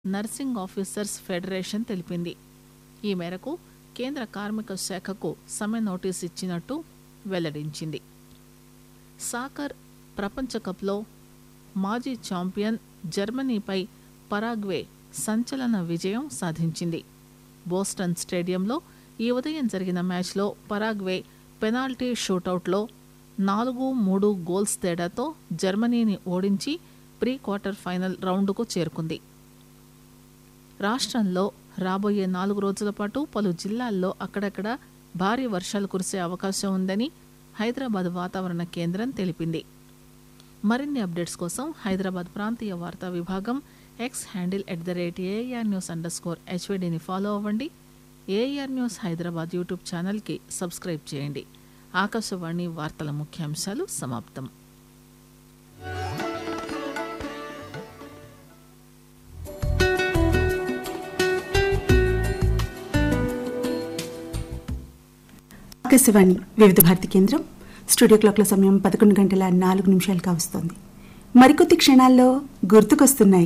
nursing officers federation తెలిపింది ఈ మేరకు కేంద్ర కార్మిక శాఖకు సమ్మె నోటీస్ ఇచ్చినట్టు వెల్లడించింది సాకర్ ప్రపంచ కప్లో మాజీ ఛాంపియన్ జర్మనీపై పరాగ్వే సంచలన విజయం సాధించింది బోస్టన్ స్టేడియంలో ఈ ఉదయం జరిగిన మ్యాచ్లో పరాగ్వే పెనాల్టీ షూటౌట్లో నాలుగు మూడు గోల్స్ తేడాతో జర్మనీని ఓడించి ప్రీ క్వార్టర్ ఫైనల్ రౌండ్కు చేరుకుంది రాష్ట్రంలో రాబోయే నాలుగు రోజుల పాటు పలు జిల్లాల్లో అక్కడక్కడ భారీ వర్షాలు కురిసే అవకాశం ఉందని హైదరాబాద్ వాతావరణ కేంద్రం తెలిపింది మరిన్ని అప్డేట్స్ కోసం హైదరాబాద్ ప్రాంతీయ వార్తా విభాగం X handle at the rate AIR news underscore హెచ్వీడీని ఫాలో అవ్వండి ఏఆర్ న్యూస్ హైదరాబాద్ యూట్యూబ్ ఛానల్కి సబ్స్క్రైబ్ చేయండి ఆకాశవాణి వార్తల ముఖ్యాంశాలు సమాప్తం ఆకాశవాణి వివిధ భారతి కేంద్రం స్టూడియో క్లాక్ల సమయం పదకొండు గంటల నాలుగు నిమిషాలు కావస్తోంది మరికొద్ది క్షణాల్లో గుర్తుకొస్తున్నాయి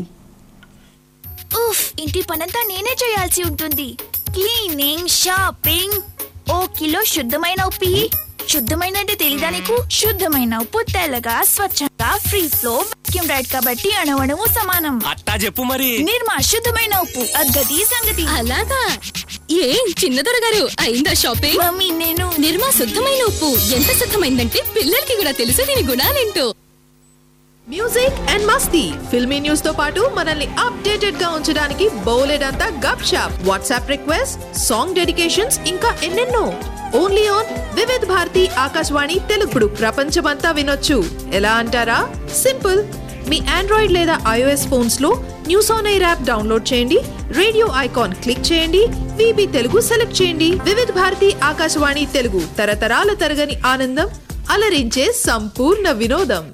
ఉఫ్ ఇంటి పనంతా నేనే చేయాల్సి ఉంటుంది క్లీనింగ్ షాపింగ్ ఓ కిలో శుద్ధమైన ఉప్పి శుద్ధమైన అంటే తెలీదా నీకు శుద్ధమైన ఉప్పు తెల్లగా స్వచ్ఛంగా ఫ్రీ ఫ్లో వాక్యూమ్ రైడ్ కాబట్టి అణవణము సమానం అట్టా చెప్పు మరి నిర్మా శుద్ధమైన ఉప్పు అగ్గది సంగతి అలాగా ఏం చిన్నదొర గారు అయిందా షాపింగ్ మమ్మీ నేను నిర్మా శుద్ధమైన ఉప్పు ఎంత శుద్ధమైందంటే పిల్లలకి కూడా తెలుసు దీని గుణాలేంటో మ్యూజిక్ అండ్ మస్తీ ఫిల్మీ న్యూస్ తో పాటు మనల్ని అప్డేటెడ్ గా ఉంచడానికి బోలెడంతా gupshup WhatsApp request song dedications ఇంకా ఎన్నెన్నో ఓన్లీ ఆన్ వివిధ్ భారతి ఆకాశవాణి తెలుగుడు ప్రపంచమంతా వినొచ్చు ఎలా అంటారా సింపుల్ మీ ఆండ్రాయిడ్ లేదా ఐఓఎస్ ఫోన్స్ లో news on AIR app download చేయండి రేడియో ఐకాన్ క్లిక్ చేయండి విబి తెలుగు సెలెక్ట్ చేయండి వివిధ్ భారతి ఆకాశవాణి తెలుగు తరతరాల తరగని ఆనందం అలరించే సంపూర్ణ వినోదం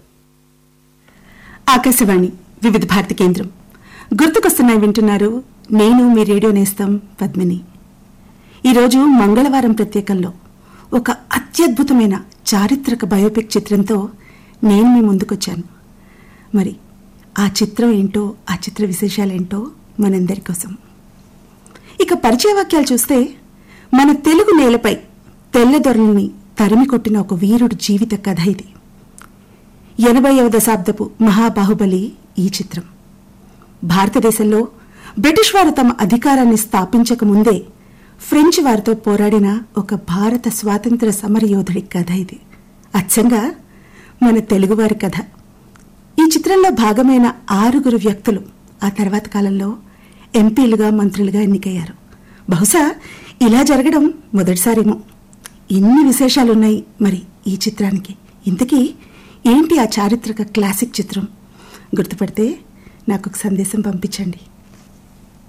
ఆకాశవాణి వివిధ భారతి కేంద్రం గుర్తుకొస్తున్నాయి వింటున్నారు నేను మీ రేడియో నేస్తం పద్మిని ఈరోజు మంగళవారం ప్రత్యేకంలో ఒక అత్యద్భుతమైన చారిత్రక బయోపిక్ చిత్రంతో నేను మీ ముందుకొచ్చాను మరి ఆ చిత్రం ఏంటో ఆ చిత్ర విశేషాలేంటో మనందరి కోసం ఇక పరిచయ వాక్యాలు చూస్తే మన తెలుగు నేలపై తెల్లదొరల్ని తరిమి కొట్టిన ఒక వీరుడి జీవిత కథ ఇది ఎనభైవ దశాబ్దపు మహాబాహుబలి ఈ చిత్రం భారతదేశంలో బ్రిటిష్ వారు తమ అధికారాన్ని స్థాపించక ముందే ఫ్రెంచ్ వారితో పోరాడిన ఒక భారత స్వాతంత్ర సమరయోధుడి కథ ఇది అచ్చంగా మన తెలుగువారి కథ ఈ చిత్రంలో భాగమైన ఆరుగురు వ్యక్తులు ఆ తర్వాత కాలంలో ఎంపీలుగా మంత్రులుగా ఎన్నికయ్యారు బహుశా ఇలా జరగడం మొదటిసారేమో ఎన్ని విశేషాలున్నాయి మరి ఈ చిత్రానికి ఇంతకీ ఏంటి ఆ చారిత్రక క్లాసిక్ చిత్రం గుర్తుపడితే నాకు ఒక సందేశం పంపించండి